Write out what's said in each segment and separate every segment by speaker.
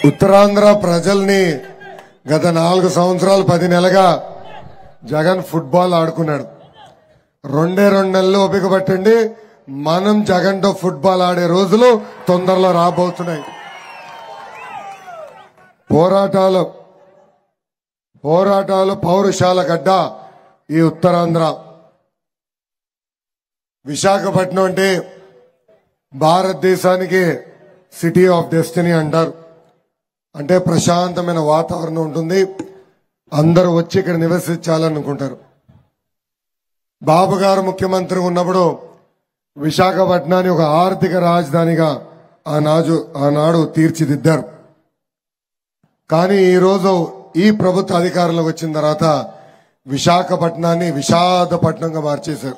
Speaker 1: ఉత్తరాంధ్ర ప్రజల్ని గత నాలుగు సంవత్సరాలు పది నెలగా జగన్ ఫుట్బాల్ ఆడుకున్నాడు రెండే రెండు నెలలు ఓపిక పట్టండి మనం జగన్తో ఫుట్బాల్ ఆడే రోజులు తొందరలో రాబోతున్నాయి పోరాటాలు పోరాటాలు పౌరుషాల గడ్డ ఈ ఉత్తరాంధ్ర విశాఖపట్నం అంటే భారతదేశానికి సిటీ ఆఫ్ డెస్టినీ అంటారు అంటే ప్రశాంతమైన వాతావరణం ఉంటుంది అందరూ వచ్చి ఇక్కడ నివసించాలనుకుంటారు బాబు గారు ముఖ్యమంత్రి ఉన్నప్పుడు విశాఖపట్నాన్ని ఒక ఆర్థిక రాజధానిగా ఆనాజు ఆనాడు తీర్చిదిద్దారు కానీ ఈరోజు ఈ ప్రభుత్వ అధికారంలోకి వచ్చిన తర్వాత విశాఖపట్నాన్ని విషాదపట్నంగా మార్చేశారు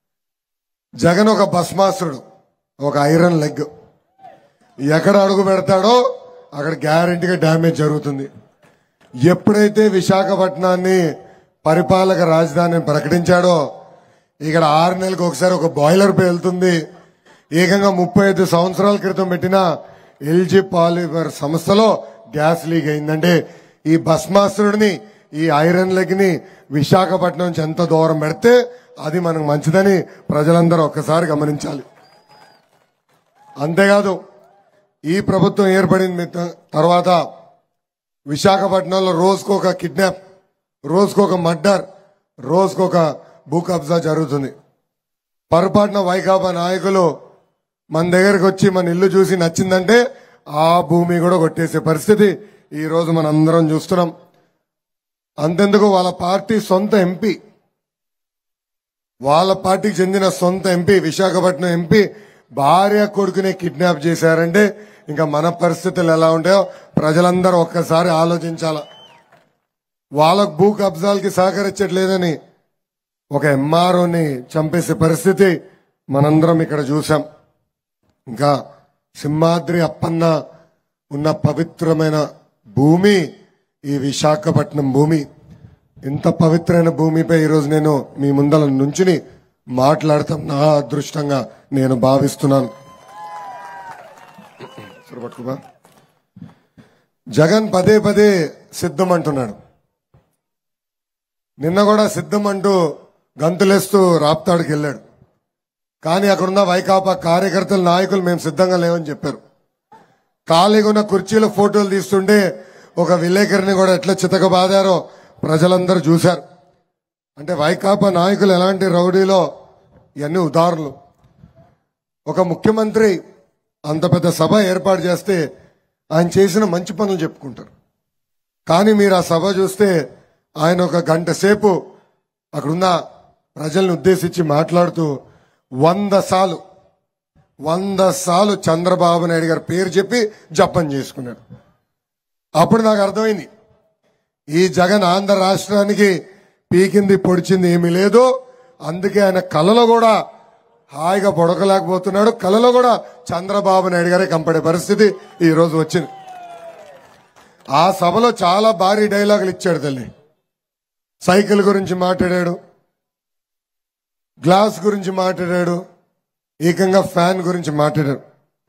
Speaker 1: జగన్ ఒక భస్మాసురుడు ఒక ఐరన్ లెగ్ ఎక్కడ అడుగు పెడతాడో అక్కడ గ్యారంటీగా డ్యామేజ్ జరుగుతుంది ఎప్పుడైతే విశాఖపట్నాన్ని పరిపాలక రాజధాని ప్రకటించాడో ఇక్కడ ఆరు నెలలకు ఒకసారి ఒక బాయిలర్ పేలుతుంది ఏకంగా ముప్పై ఐదు సంవత్సరాల క్రితం పెట్టిన ఎల్జీ పాలిమర్ సంస్థలో గ్యాస్ లీక్ అయిందంటే ఈ భస్మాసురుడిని ఈ ఐరన్ లెగ్ ని విశాఖపట్నం నుంచి ఎంత దూరం పెడితే అది మనకు మంచిదని ప్రజలందరూ ఒక్కసారి గమనించాలి అంతేకాదు ఈ ప్రభుత్వం ఏర్పడిన మిత- తర్వాత విశాఖపట్నంలో రోజుకొక కిడ్నాప్ రోజుకొక మర్డర్ రోజుకొక భూ కబ్జా జరుగుతుంది పొరపాటున వైకాపా నాయకులు మన దగ్గరకు వచ్చి మన ఇల్లు చూసి నచ్చిందంటే ఆ భూమి కూడా కొట్టేసే పరిస్థితి ఈ రోజు మనం అందరం చూస్తున్నాం అంతెందుకు వాళ్ళ పార్టీ సొంత ఎంపీ వాళ్ళ పార్టీకి చెందిన సొంత ఎంపీ విశాఖపట్నం ఎంపీ భార్య కొడుకునే కిడ్నాప్ చేశారంటే ఇంకా మన పరిస్థితులు ఎలా ఉంటాయో ప్రజలందరూ ఒక్కసారి ఆలోచించాల వాళ్ళకు భూ కబ్జాలకి సహకరించట్లేదని ఒక ఎంఆర్ఓని చంపేసే పరిస్థితి మనందరం ఇక్కడ చూసాం ఇంకా సింహాద్రి అప్పన్న ఉన్న పవిత్రమైన భూమి ఈ విశాఖపట్నం భూమి ఇంత పవిత్రమైన భూమిపై ఈరోజు నేను మీ ముందల నుంచుని మాట్లాడతాం నా అదృష్టంగా నేను భావిస్తున్నాను సరే పట్టుకోబా. జగన్ పదే పదే సిద్ధం అంటున్నాడు నిన్న కూడా సిద్ధం అంటూ గంతులేస్తూ రాప్తాడుకి వెళ్ళాడు కానీ అక్కడున్న వైకాపా కార్యకర్తల నాయకులు మేము సిద్ధంగా లేవని చెప్పారు ఖాళీగా ఉన్న కుర్చీలో ఫోటోలు తీస్తుంటే ఒక విలేకరిని కూడా ఎట్లా చితకబాదారో ప్రజలందరూ చూశారు అంటే వైకాపా నాయకులు ఎలాంటి రౌడీలో ఇవన్నీ ఉదాహరణలు ఒక ముఖ్యమంత్రి అంత పెద్ద సభ ఏర్పాటు చేస్తే ఆయన చేసిన మంచి పనులు చెప్పుకుంటారు కానీ మీరు ఆ సభ చూస్తే ఆయన ఒక గంట సేపు అక్కడున్న ప్రజల్ని ఉద్దేశించి మాట్లాడుతూ వంద సార్లు వంద సార్లు చంద్రబాబు నాయుడు గారి పేరు చెప్పి జపం చేసుకున్నాడు అప్పుడు నాకు అర్థమైంది ఈ జగన్ ఆంధ్ర రాష్ట్రానికి పీకింది పొడిచింది ఏమీ లేదు అందుకే ఆయన కళలో కూడా హాయిగా పొడకలేకపోతున్నాడు కళలో కూడా చంద్రబాబు నాయుడు గారే కంపడే పరిస్థితి ఈ రోజు వచ్చింది ఆ సభలో చాలా భారీ డైలాగులు ఇచ్చాడు తల్లి సైకిల్ గురించి మాట్లాడాడు గ్లాస్ గురించి మాట్లాడాడు ఏకంగా ఫ్యాన్ గురించి మాట్లాడాడు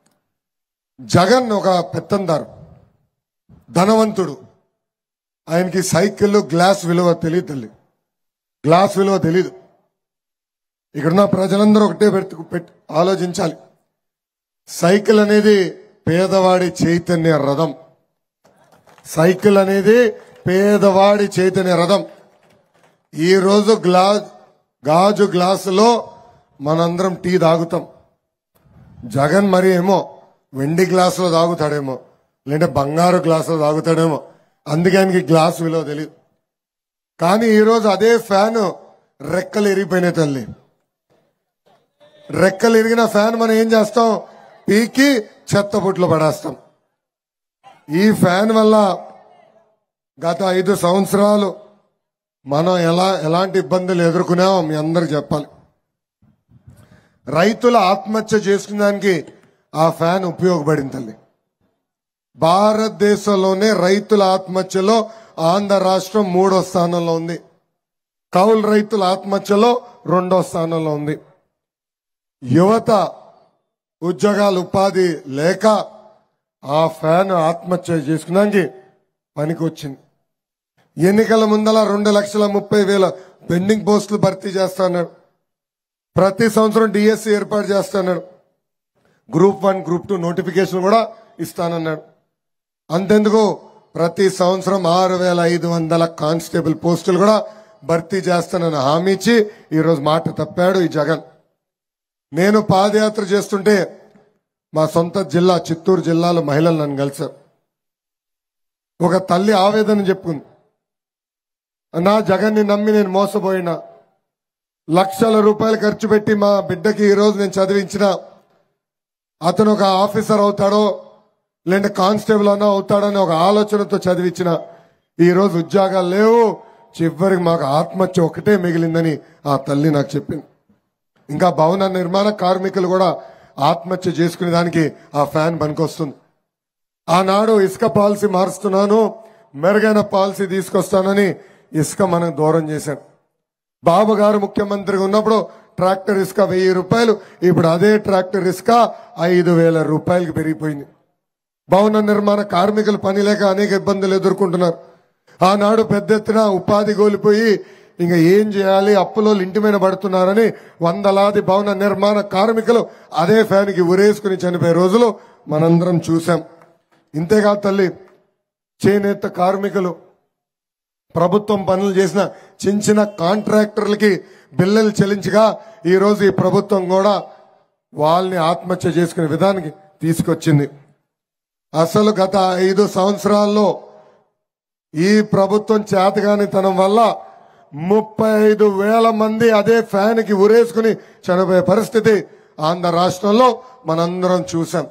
Speaker 1: జగన్ ఒక పెత్తందారు ధనవంతుడు ఆయనకి సైకిల్ గ్లాస్ విలువ తెలియదు తల్లి గ్లాస్ విలువ తెలీదు ఇక్కడున్న ప్రజలందరూ ఒకటే పెట్టు పెట్- ఆలోచించాలి సైకిల్ అనేది పేదవాడి చైతన్య రథం సైకిల్ అనేది పేదవాడి చైతన్య రథం ఈ రోజు గ్లా గాజు గ్లాసులో మనందరం టీ తాగుతాం జగన్ మరి ఏమో వెండి గ్లాసులో తాగుతాడేమో లేదంటే బంగారు గ్లాసులో తాగుతాడేమో అందుకే ఆయనకి గ్లాస్ విలువ తెలియదు కానీ ఈరోజు అదే ఫ్యాన్ రెక్కలు ఇరిగిపోయినాయి తల్లి రెక్కలు ఇరిగిన ఫ్యాన్ మనం ఏం చేస్తాం పీకి చెత్త బుట్లో పడేస్తాం ఈ ఫ్యాన్ వల్ల గత ఐదు సంవత్సరాలు మనం ఎలా ఎలాంటి ఇబ్బందులు ఎదుర్కొన్నామో మీ అందరికి చెప్పాలి రైతుల ఆత్మహత్య చేసుకున్నానికి ఆ ఫ్యాన్ ఉపయోగపడింది తల్లి భారతదేశంలోనే రైతుల ఆత్మహత్యలో ఆంధ్ర రాష్ట్రం మూడో స్థానంలో ఉంది కౌలు రైతుల ఆత్మహత్యలో రెండో స్థానంలో ఉంది యువత ఉద్యోగాలు ఉపాధి లేక ఆ ఫ్యాన్ ఆత్మహత్య చేసుకున్నానికి పనికి వచ్చింది ఎన్నికల ముందల రెండు లక్షల ముప్పై వేల పెండింగ్ పోస్టులు భర్తీ చేస్తాడు ప్రతి సంవత్సరం డిఎస్సి ఏర్పాటు చేస్తాడు group one group two notification కూడా ఇస్తానన్నాడు అంతెందుకు ప్రతి సంవత్సరం ఆరు వేల ఐదు వందల కానిస్టేబుల్ పోస్టులు కూడా భర్తీ చేస్తానని హామీ ఇచ్చి ఈరోజు మాట తప్పాడు ఈ జగన్ నేను పాదయాత్ర చేస్తుంటే మా సొంత జిల్లా చిత్తూరు జిల్లాలో మహిళలు నన్ను కలిశారు ఒక తల్లి ఆవేదన చెప్పుకుంది నా జగన్ని నమ్మి నేను మోసపోయినా లక్షల రూపాయలు ఖర్చు పెట్టి మా బిడ్డకి ఈ రోజు నేను చదివించిన అతను ఒక ఆఫీసర్ అవుతాడో లేదంటే కానిస్టేబుల్ అన్నా అవుతాడని ఒక ఆలోచనతో చదివించిన ఈ రోజు ఉద్యోగాలు లేవు చివరికి మాకు ఆత్మహత్య ఒకటే మిగిలిందని ఆ తల్లి నాకు చెప్పింది ఇంకా భవన నిర్మాణ కార్మికులు కూడా ఆత్మహత్య చేసుకునే దానికి ఆ ఫ్యాన్ పనికొస్తుంది ఆనాడు ఇసుక పాలసీ మారుస్తున్నాను మెరుగైన పాలసీ తీసుకొస్తానని ఇసుక మనకు దూరం చేశాడు బాబు గారు ముఖ్యమంత్రిగా ఉన్నప్పుడు ట్రాక్టర్ ఇసుక వెయ్యి రూపాయలు ఇప్పుడు అదే ట్రాక్టర్ ఇసుక ఐదు వేల రూపాయలకి పెరిగిపోయింది భవన నిర్మాణ కార్మికులు పని లేక అనేక ఇబ్బందులు ఎదుర్కొంటున్నారు ఆనాడు పెద్ద ఎత్తున ఉపాధి కోల్పోయి ఇంకా ఏం చేయాలి అప్పులో ఇంటి మీద పడుతున్నారని వందలాది భవన నిర్మాణ కార్మికులు అదే ఫ్యాన్కి ఉరేసుకుని చనిపోయే రోజులు మనందరం చూసాం ఇంతేకాదు తల్లి చేనేత కార్మికులు ప్రభుత్వం పనులు చేసిన చిన్న చిన్న కాంట్రాక్టర్లకి బిల్లులు చెల్లించగా ఈ రోజు ఈ ప్రభుత్వం కూడా వాళ్ళని ఆత్మహత్య చేసుకునే విధానికి తీసుకొచ్చింది అసలు గత ఐదు సంవత్సరాల్లో ఈ ప్రభుత్వం చేతగానితనం వల్ల ముప్పై ఐదు వేల మంది అదే ఫ్యాన్ కి ఉరేసుకుని చనిపోయే పరిస్థితి ఆంధ్ర రాష్ట్రంలో మనందరం చూసాం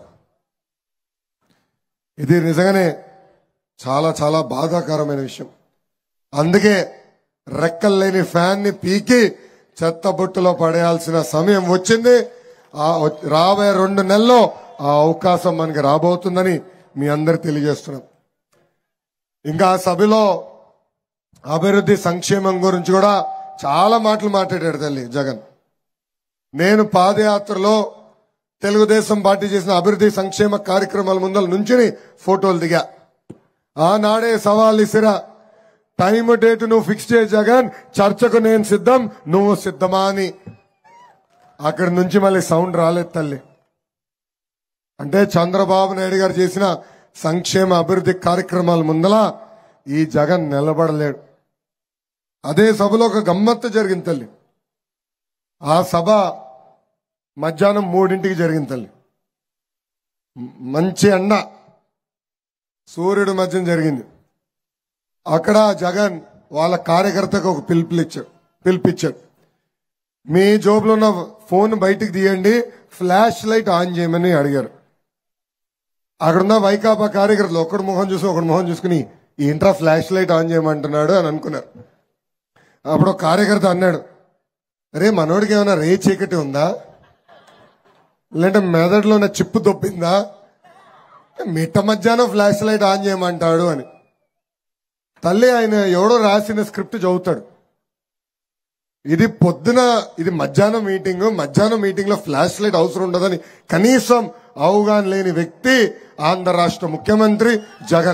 Speaker 1: ఇది నిజంగానే చాలా చాలా బాధాకరమైన విషయం అందుకే రెక్కలు లేని ఫ్యాన్ ని పీకి చెత్త బుట్టలో పడేయాల్సిన సమయం వచ్చింది ఆ వ- రాబోయే రెండు నెలల్లో ఆ అవకాశం మనకి రాబోతుందని మీ అందరు తెలియజేస్తున్నాం ఇంకా ఆ సభలో అభివృద్ధి సంక్షేమం గురించి కూడా చాలా మాటలు మాట్లాడాడు తల్లి జగన్ నేను పాదయాత్రలో తెలుగుదేశం పార్టీ చేసిన అభివృద్ధి సంక్షేమ కార్యక్రమాల ముందర నుంచుని ఫోటోలు దిగా ఆనాడే సవాల్ ఇసిరా టైం డేట్ నువ్వు ఫిక్స్ చేయ జగన్ చర్చకు నేను సిద్ధం నువ్వు సిద్ధమా అని అక్కడి నుంచి మళ్ళీ సౌండ్ రాలేదు తల్లి అంటే చంద్రబాబు నాయుడు గారు చేసిన సంక్షేమ అభివృద్ధి కార్యక్రమాల ముందల ఈ జగన్ నిలబడలేడు అదే సభలో ఒక గమ్మత్తు జరిగింది తల్లి ఆ సభ మధ్యాహ్నం మూడింటికి జరిగింది తల్లి మ- మంచి ఎండ సూర్యుడు మధ్యన జరిగింది అక్కడ జగన్ వాళ్ళ కార్యకర్తకు ఒక పిలుపునిచ్చాడు పిలిపించాడు మీ జోబులో ఉన్న ఫోన్ బయటికి తీయండి ఫ్లాష్ లైట్ ఆన్ చేయమని అడిగారు అక్కడున్న వైకాపా కార్యకర్తలు ఒకడు మొహం చూసి ఒకడు మొహం చూసుకుని ఏంట్రా ఫ్లాష్ లైట్ ఆన్ చేయమంటున్నాడు అని అనుకున్నారు అప్పుడు ఒక కార్యకర్త అన్నాడు అరే మనోడికి ఏమైనా రే చీకటి ఉందా లేదంటే మెదడులో ఉన్న చిప్పు దొబ్బిందా మిట్ట మధ్యాహ్నం ఫ్లాష్ లైట్ ఆన్ చేయమంటాడు అని తల్లి ఆయన ఎవడో రాసిన స్క్రిప్ట్ చదువుతాడు ఇది పొద్దున ఇది మధ్యాహ్నం మీటింగ్ మధ్యాహ్నం మీటింగ్ లో ఫ్లాష్ లైట్ అవసరం ఉండదని కనీసం అవగాహన లేని వ్యక్తి ఆంధ్ర రాష్ట్ర ముఖ్యమంత్రి జగన్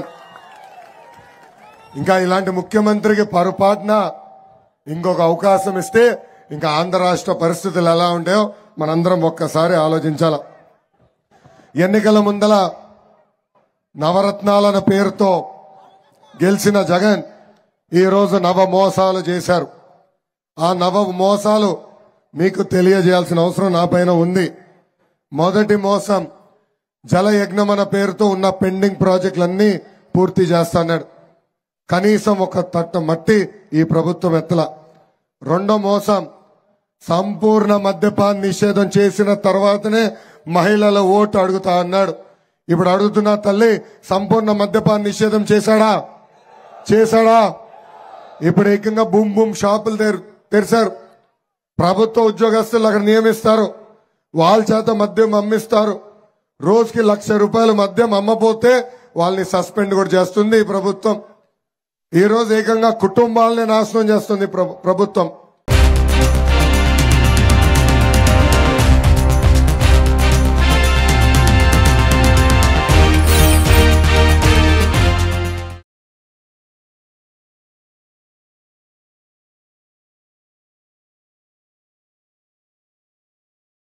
Speaker 1: ఇంకా ఇలాంటి ముఖ్యమంత్రికి పొరపాటున ఇంకొక అవకాశం ఇస్తే ఇంకా ఆంధ్ర రాష్ట్ర పరిస్థితులు ఎలా ఉంటాయో మనందరం ఒక్కసారి ఆలోచించాల ఎన్నికల ముందల నవరత్నాలన్న పేరుతో గెలిచిన జగన్ ఈ రోజు నవ మోసాలు చేశారు ఆ నవ మోసాలు మీకు తెలియజేయాల్సిన అవసరం నా పైన ఉంది మొదటి మోసం జలయజ్ఞం అన్న పేరుతో ఉన్న పెండింగ్ ప్రాజెక్టులన్నీ పూర్తి చేస్తాడు కనీసం ఒక తట్ట మట్టి ఈ ప్రభుత్వం ఎత్తల రెండో మోసం సంపూర్ణ మద్యపాన్ నిషేధం చేసిన తర్వాతనే మహిళల ఓటు అడుగుతా అన్నాడు ఇప్పుడు అడుగుతున్నా తల్లి సంపూర్ణ మద్యపాన్ నిషేధం చేశాడా చేశాడా ఇప్పుడు ఏకంగా బూమ్ బూమ్ షాపులు తెరు- తెరిచారు ప్రభుత్వ ఉద్యోగస్తులు అక్కడ నియమిస్తారు వాళ్ళ చేత మద్యం అమ్మిస్తారు రోజుకి లక్ష రూపాయల మద్యం అమ్మపోతే వాళ్ళని సస్పెండ్ కూడా చేస్తుంది ఈ ప్రభుత్వం ఈ రోజు ఏకంగా కుటుంబాలనే నాశనం చేస్తుంది ప్రభు- ప్రభుత్వం